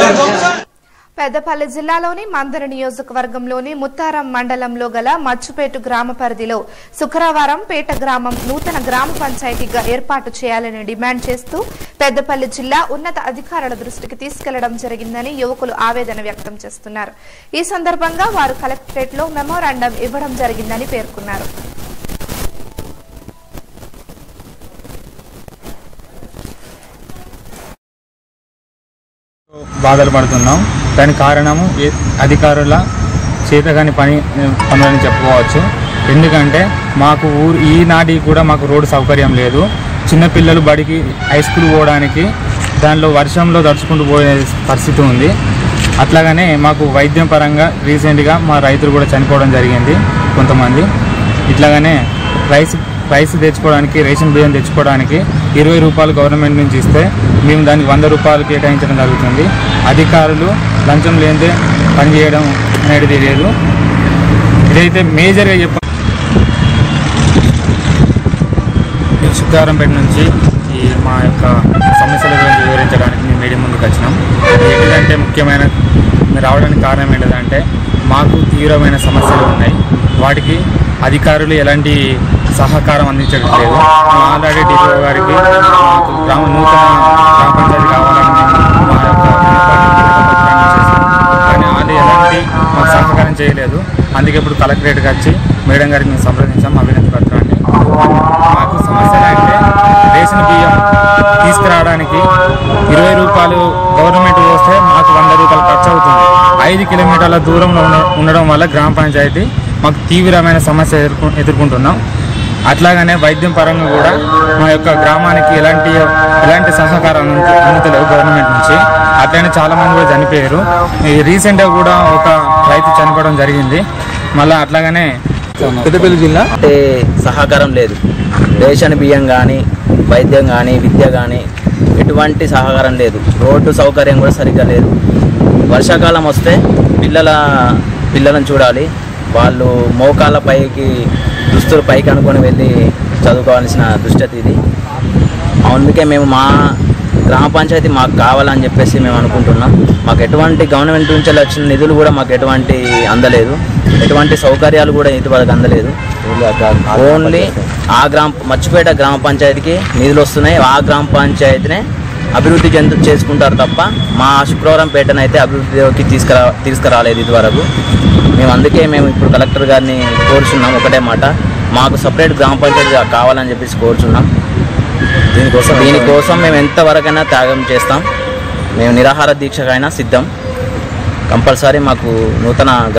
పెద్దపల్లి జిల్లాలోని మందర నియోజకవర్గంలోని ముత్తారం మండలంలో గల మచ్చుపేటు గ్రామ పరిధిలో శుక్రవారం పేట గ్రామం నూతన గ్రామ పంచాయతీగా ఏర్పాటు చేయాలని డిమాండ్ చేస్తూ పెద్దపల్లి జిల్లా ఉన్నత అధికారుల దృష్టికి తీసుకెళ్లడం జరిగిందని యువకులు ఆవేదన వ్యక్తం చేస్తున్నారు ఈ సందర్భంగా వారు కలెక్టరేట్ లో మెమోరాండం ఇవ్వడం జరిగిందని పేర్కొన్నారు బాధలు పడుతున్నాం దానికి కారణము ఏ- అధికారుల చేతగాని పని పనులని చెప్పుకోవచ్చు ఎందుకంటే మాకు ఊరు ఈనాటికి కూడా మాకు రోడ్డు సౌకర్యం లేదు చిన్నపిల్లలు బడికి హై స్కూల్ పోవడానికి దానిలో వర్షంలో తడుచుకుంటూ పోయే పరిస్థితి ఉంది అట్లాగనే మాకు వైద్యం పరంగా రీసెంట్గా మా రైతులు కూడా చనిపోవడం జరిగింది కొంతమంది ఇట్లాగనే రైస్ రైస్ తెచ్చుకోవడానికి రేషన్ బియ్యం తెచ్చుకోవడానికి ఇరవై రూపాయలు గవర్నమెంట్ నుంచి ఇస్తే మేము దానికి వంద రూపాయలు కేటాయించడం జరుగుతుంది అధికారులు లంచం లేనిదే పనిచేయడం అనేది లేదు ఇదైతే మేజర్గా చెప్ప శుక్రవారంపేట నుంచి ఈ మా యొక్క సమస్యల గురించి వివరించడానికి మేము మీడియా ముందుకు వచ్చినాం ఏంటంటే ముఖ్యమైన రావడానికి కారణం ఏంటంటే మాకు తీవ్రమైన సమస్యలు ఉన్నాయి వాటికి అధికారులు ఎలాంటి సహకారం అందించట్లేదు మేము ఆల్రెడీ డిఓ గారికి మాకు గ్రామ నూతన గ్రామ పంచాయతీ కావాలని మేము మా యొక్క విన్నపాన్ని చేసాం. కానీ వాళ్ళు ఎలాంటి మాకు సహకారం చేయలేదు అందుకే ఇప్పుడు కలెక్టరేట్కి వచ్చి మేడం గారికి మేము సంప్రదించాం అవినతి పత్రాన్ని మాకు సమస్యలు అంటే రేషన్ బియ్యం తీసుకురావడానికి ఇరవై రూపాయలు గవర్నమెంట్ వస్తే మాకు వంద రూపాయలు ఖర్చు అవుతుంది ఐదు కిలోమీటర్ల దూరంలో ఉన్న- ఉండడం వల్ల గ్రామ పంచాయతీ మాకు తీవ్రమైన సమస్య ఎదుర్కొ ఎదుర్కొంటున్నాం అట్లాగనే వైద్యం పరంగా కూడా మా యొక్క గ్రామానికి ఎలాంటి ఎలాంటి సహకారం అందు- అందుతలేవు గవర్నమెంట్ నుంచి అట్లనే చాలా మంది కూడా చనిపోయారు ఈ రీసెంట్గా కూడా ఒక రైతు చనిపోవడం జరిగింది మళ్ళీ అట్లాగనే పెద్దపల్లి జిల్లా అంటే సహకారం లేదు రేషన్ బియ్యం కానీ వైద్యం కానీ విద్య కానీ ఎటువంటి సహకారం లేదు రోడ్డు సౌకర్యం కూడా సరిగ్గా లేదు వర్షాకాలం వస్తే పిల్లల పిల్లలను చూడాలి వాళ్ళు మోకాళ్ళ పైకి దుస్తులు పైకి అనుకొని వెళ్ళి చదువుకోవాల్సిన దుస్థితి ఇది అందుకే మేము మా గ్రామ పంచాయతీ మాకు కావాలని చెప్పేసి మేము అనుకుంటున్నాం మాకు ఎటువంటి గవర్నమెంట్ నుంచి వచ్చిన నిధులు కూడా మాకు ఎటువంటి అందలేదు ఎటువంటి సౌకర్యాలు కూడా ఇంతవరకు అందలేదు ఓన్లీ ఆ గ్రామ మర్చిపేట గ్రామ పంచాయతీకి నిధులు వస్తున్నాయి ఆ గ్రామ పంచాయతీనే అభివృద్ధి చెందు చేసుకుంటారు తప్ప మా శుక్రవారం పేటనైతే అభివృద్ధిలోకి తీసుకురా తీసుకురాలేదు ఇదివరకు మేము అందుకే మేము ఇప్పుడు కలెక్టర్ గారిని కోరుచున్నాం ఒకటే మాట మాకు సపరేట్ గ్రామ పంచాయతీ కావాలని చెప్పేసి కోరుచున్నాం దీనికోసం దీనికోసం మేము ఎంతవరకైనా త్యాగం చేస్తాం మేము నిరాహార దీక్షకైనా సిద్ధం కంపల్సరీ మాకు నూతన